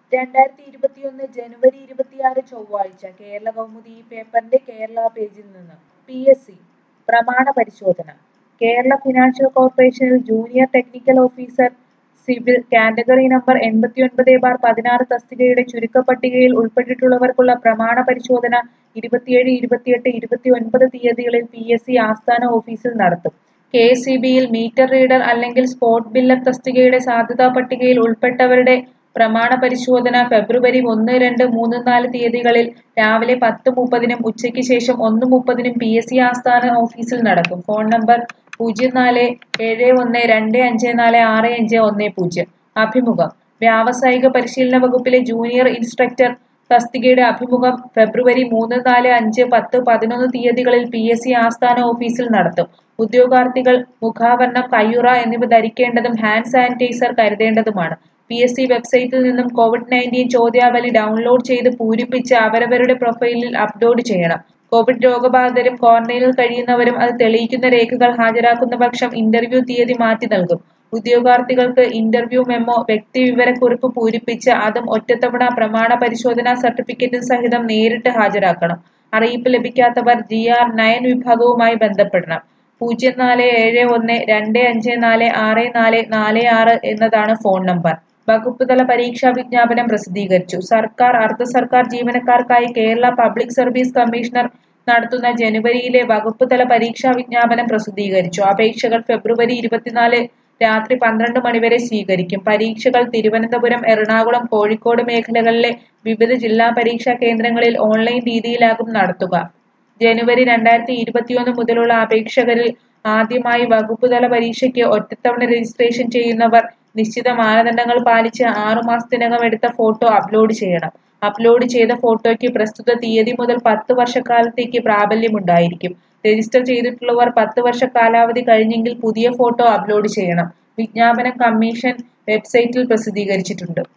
രണ്ടായിരത്തി ഇരുപത്തിയൊന്ന് ജനുവരി ഇരുപത്തിയാറ് ചൊവ്വാഴ്ച കേരള കൗമുദി ഈ പേപ്പറിന്റെ കേരള പേജിൽ നിന്ന് പി എസ് സി പ്രമാണ പരിശോധന കേരള ഫിനാൻഷ്യൽ കോർപ്പറേഷനിൽ junior technical officer civil category number എൺപത്തിയൊൻപത് ബാർ പതിനാറ് തസ്തികയുടെ ചുരുക്കപ്പട്ടികയിൽ ഉൾപ്പെട്ടിട്ടുള്ളവർക്കുള്ള പ്രമാണ പരിശോധന ഇരുപത്തിയേഴ് ഇരുപത്തിയെട്ട് ഇരുപത്തിയൊൻപത് തീയതികളിൽ പി എസ് സി ആസ്ഥാന ഓഫീസിൽ നടത്തും കെ സി ബിയിൽ മീറ്റർ റീഡർ അല്ലെങ്കിൽ സ്പോട്ട് ബില്ലർ തസ്തികയുടെ സാധ്യതാ പട്ടികയിൽ ഉൾപ്പെട്ടവരുടെ പ്രമാണ പരിശോധന ഫെബ്രുവരി ഒന്ന് രണ്ട് മൂന്ന് നാല് തീയതികളിൽ രാവിലെ പത്ത് മുപ്പതിനും ഉച്ചയ്ക്ക് ശേഷം ഒന്ന് മുപ്പതിനും പി എസ് സി ആസ്ഥാന ഓഫീസിൽ നടക്കും ഫോൺ നമ്പർ പൂജ്യം നാല് ഏഴ് ഒന്ന് രണ്ട് അഞ്ച് നാല് ആറ് അഞ്ച് ഒന്ന് പൂജ്യം അഭിമുഖം വ്യാവസായിക പരിശീലന വകുപ്പിലെ ജൂനിയർ ഇൻസ്ട്രക്ടർ തസ്തികയുടെ അഭിമുഖം ഫെബ്രുവരി മൂന്ന് നാല് അഞ്ച് പത്ത് പതിനൊന്ന് തീയതികളിൽ പി എസ് സി ആസ്ഥാന ഓഫീസിൽ നടത്തും ഉദ്യോഗാർത്ഥികൾ മുഖാവരണം കയ്യുറ എന്നിവ ധരിക്കേണ്ടതും ഹാൻഡ് സാനിറ്റൈസർ കരുതേണ്ടതുമാണ് പി എസ് സി വെബ്സൈറ്റിൽ നിന്നും കോവിഡ് നയൻറ്റീൻ ചോദ്യാവലി ഡൗൺലോഡ് ചെയ്ത് പൂരിപ്പിച്ച് അവരവരുടെ പ്രൊഫൈലിൽ അപ്ലോഡ് ചെയ്യണം കോവിഡ് രോഗബാധിതരും ക്വാറന്റൈനിൽ കഴിയുന്നവരും അത് തെളിയിക്കുന്ന രേഖകൾ ഹാജരാക്കുന്ന പക്ഷം ഇന്റർവ്യൂ തീയതി മാറ്റി നൽകും ഉദ്യോഗാർത്ഥികൾക്ക് ഇന്റർവ്യൂ മെമ്മോ വ്യക്തിവിവരക്കുറിപ്പ് പൂരിപ്പിച്ച് അതും ഒറ്റത്തവണ പ്രമാണ പരിശോധനാ സർട്ടിഫിക്കറ്റും സഹിതം നേരിട്ട് ഹാജരാക്കണം അറിയിപ്പ് ലഭിക്കാത്തവർ ജി ആർ നയൻ വിഭാഗവുമായി ബന്ധപ്പെടണം പൂജ്യം നാല് ഏഴ് ഒന്ന് രണ്ട് അഞ്ച് നാല് ആറ് നാല് നാല് ആറ് എന്നതാണ് ഫോൺ നമ്പർ വകുപ്പ് തല പരീക്ഷാ വിജ്ഞാപനം പ്രസിദ്ധീകരിച്ചു സർക്കാർ അർദ്ധ സർക്കാർ ജീവനക്കാർക്കായി കേരള പബ്ലിക് സർവീസ് കമ്മീഷണർ നടത്തുന്ന ജനുവരിയിലെ വകുപ്പ് തല പരീക്ഷാ വിജ്ഞാപനം പ്രസിദ്ധീകരിച്ചു അപേക്ഷകൾ ഫെബ്രുവരി ഇരുപത്തിനാല് രാത്രി പന്ത്രണ്ട് മണിവരെ സ്വീകരിക്കും പരീക്ഷകൾ തിരുവനന്തപുരം എറണാകുളം കോഴിക്കോട് മേഖലകളിലെ വിവിധ ജില്ലാ പരീക്ഷാ കേന്ദ്രങ്ങളിൽ ഓൺലൈൻ രീതിയിലാകും നടത്തുക ജനുവരി രണ്ടായിരത്തി ഇരുപത്തിയൊന്ന് മുതലുള്ള അപേക്ഷകരിൽ ആദ്യമായി വകുപ്പ് തല പരീക്ഷയ്ക്ക് ഒറ്റത്തവണ രജിസ്ട്രേഷൻ ചെയ്യുന്നവർ നിശ്ചിത മാനദണ്ഡങ്ങൾ പാലിച്ച് ആറുമാസത്തിനകം എടുത്ത ഫോട്ടോ അപ്ലോഡ് ചെയ്യണം അപ്ലോഡ് ചെയ്ത ഫോട്ടോയ്ക്ക് പ്രസ്തുത തീയതി മുതൽ പത്ത് വർഷക്കാലത്തേക്ക് പ്രാബല്യമുണ്ടായിരിക്കും രജിസ്റ്റർ ചെയ്തിട്ടുള്ളവർ പത്ത് വർഷ കാലാവധി കഴിഞ്ഞെങ്കിൽ പുതിയ ഫോട്ടോ അപ്ലോഡ് ചെയ്യണം വിജ്ഞാപനം കമ്മീഷൻ വെബ്സൈറ്റിൽ പ്രസിദ്ധീകരിച്ചിട്ടുണ്ട്